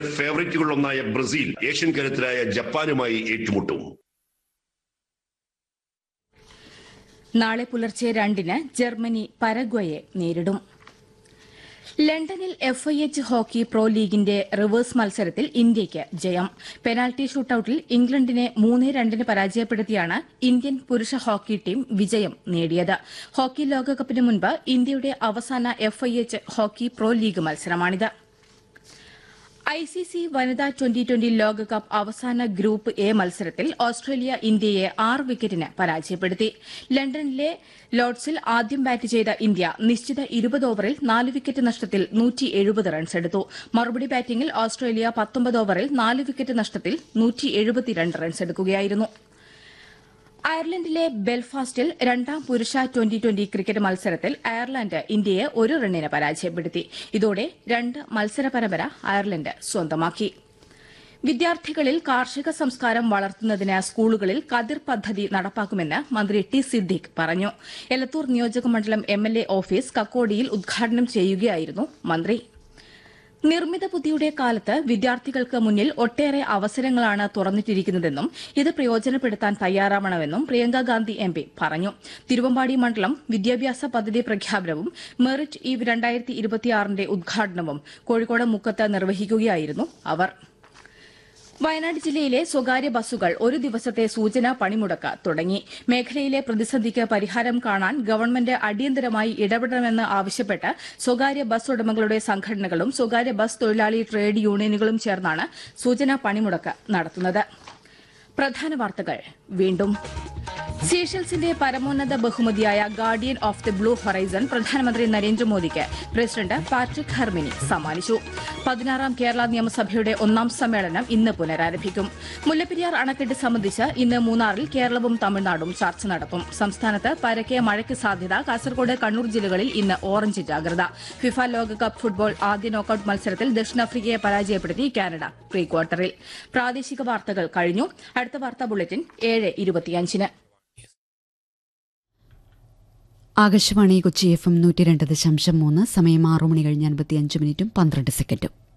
ഫേവറേറ്റുകളിലൊന്നായ Brazil Asian കരുത്തരായ ജപ്പാനുമായി ഏറ്റുമുട്ടും നാളെ പുലർച്ചെ രണ്ടിന് ജർമ്മനി പരഗ്വയെ നേരിടും ലണ്ടനിൽ F I H hockey pro ലീഗിന്റെ റിവേഴ്സ് മത്സരത്തിൽ ഇന്ത്യയ്ക്ക് ജയം പെനാൽറ്റി ഷൂട്ടൌട്ടിൽ ഇംഗ്ലണ്ടിനെ മൂന്ന് രണ്ടിന് പരാജയപ്പെടുത്തിയാണ് ഇന്ത്യൻ പുരുഷ ഹോക്കി ടീം വിജയം നേടിയത് ഹോക്കി ലോകകപ്പിന് മുൻപ് ഇന്ത്യയുടെ അവസാന F I H hockey pro league മത്സരമാണിത് ഐ സി സി വനിതാ ട്വന്റി ട്വന്റി ലോകകപ്പ് അവസാന ഗ്രൂപ്പ് എ മത്സരത്തിൽ ഓസ്ട്രേലിയ ഇന്ത്യയെ ആറ് വിക്കറ്റിന് പരാജയപ്പെടുത്തി ലണ്ടനിലെ ലോർഡ്സിൽ ആദ്യം ബാറ്റ് ചെയ്ത ഇന്ത്യ നിശ്ചിത ഇരുപത് ഓവറിൽ നാല് വിക്കറ്റ് നഷ്ടത്തിൽ നൂറ്റി എഴുപത് റൺസ് എടുത്തു മറുപടി ബാറ്റിംഗിൽ ഓസ്ട്രേലിയ പത്തൊമ്പത് ഓവറിൽ നാല് വിക്കറ്റ് നഷ്ടത്തിൽ നൂറ്റി എഴുപത്തിരണ്ട് റൺസ് എടുക്കുകയായിരുന്നു അയർലൻഡിലെ ബെൽഫാസ്റ്റിൽ രണ്ടാം പുരുഷ ട്വന്റി ട്വന്റി ക്രിക്കറ്റ് മത്സരത്തിൽ അയർലൻഡ് ഇന്ത്യയെ ഒരു റണ്ണിന് പരാജയപ്പെടുത്തി ഇതോടെ രണ്ട് മത്സര പരമ്പര അയർലൻഡ് സ്വന്തമാക്കി വിദ്യാർത്ഥികളിൽ കാർഷിക സംസ്കാരം വളർത്തുന്നതിന് സ്കൂളുകളിൽ കതിർ പദ്ധതി നടപ്പാക്കുമെന്ന് മന്ത്രി ടി സിദ്ദിഖ് പറഞ്ഞു എലത്തൂർ നിയോജകമണ്ഡലം എംഎൽഎ ഓഫീസ് കക്കോടിയിൽ ഉദ്ഘാടനം ചെയ്യുകയായിരുന്നു മന്ത്രി നിർമ്മിത ബുദ്ധിയുടെ കാലത്ത് വിദ്യാർത്ഥികൾക്ക് മുന്നിൽ ഒട്ടേറെ അവസരങ്ങളാണ് തുറന്നിട്ടിരിക്കുന്നതെന്നും ഇത് പ്രയോജനപ്പെടുത്താൻ തയ്യാറാവണമെന്നും പ്രിയങ്ക ഗാന്ധി എം പി പറഞ്ഞു തിരുവമ്പാടി മണ്ഡലം വിദ്യാഭ്യാസ പദ്ധതി പ്രഖ്യാപനവും മെറിറ്റ് ഈവ് രണ്ടായിരത്തി ഇരുപത്തിയാറിന്റെ ഉദ്ഘാടനവും കോഴിക്കോട് മുക്കത്ത് നിർവഹിക്കുകയായിരുന്നു അവർ വയനാട് ജില്ലയിലെ സ്വകാര്യ ബസ്സുകൾ ഒരു ദിവസത്തെ സൂചനാ പണിമുടക്ക് തുടങ്ങി മേഖലയിലെ പ്രതിസന്ധിക്ക് പരിഹാരം കാണാൻ ഗവൺമെന്റ് അടിയന്തരമായി ഇടപെടണമെന്ന് ആവശ്യപ്പെട്ട് സ്വകാര്യ ബസ് ഉടമകളുടെ സംഘടനകളും സ്വകാര്യ ബസ് തൊഴിലാളി ട്രേഡ് യൂണിയനുകളും ചേർന്നാണ് സൂചനാ പണിമുടക്ക് നടത്തുന്നത് പ്രധാന വാർത്തകൾ വീണ്ടും സീഷൽസിന്റെ പരമോന്നത ബഹുമതിയായ guardian of the blue horizon പ്രധാനമന്ത്രി നരേന്ദ്രമോദിക്ക് പ്രസിഡന്റ് പാട്രിക് ഹെർമിനി സമ്മാനിച്ചു പതിനാറാം കേരള നിയമസഭയുടെ ഒന്നാം സമ്മേളനം ഇന്ന് പുനരാരംഭിക്കും മുല്ലപ്പെരിയാർ അണക്കെട്ട് സംബന്ധിച്ച് ഇന്ന് മൂന്നാറിൽ കേരളവും തമിഴ്നാടും ചർച്ച നടത്തും സംസ്ഥാനത്ത് പരക്കെ മഴയ്ക്ക് സാധ്യത കാസർകോട് കണ്ണൂർ ജില്ലകളിൽ ഇന്ന് ഓറഞ്ച് ജാഗ്രത ഫിഫ ലോകകപ്പ് ഫുട്ബോൾ ആദ്യ നോക്കൌട്ട് മത്സരത്തിൽ ദക്ഷിണാഫ്രിക്കയെ പരാജയപ്പെടുത്തി കാനഡ പ്രീ ക്വാർട്ടറിൽ പ്രാദേശിക വാർത്തകൾ കഴിഞ്ഞു അടുത്ത വാർത്താ ബുള്ളറ്റിൻ ഏഴ് ഇരുപത്തിയഞ്ചിന് ആകാശവാണി കൊച്ചി എഫ് എം നൂറ്റി രണ്ട് ദശാംശം മൂന്ന് സമയം ആറു മണി കഴിഞ്ഞ് അൻപത്തിയഞ്ച് മിനിറ്റും പന്ത്രണ്ട് സെക്കൻഡും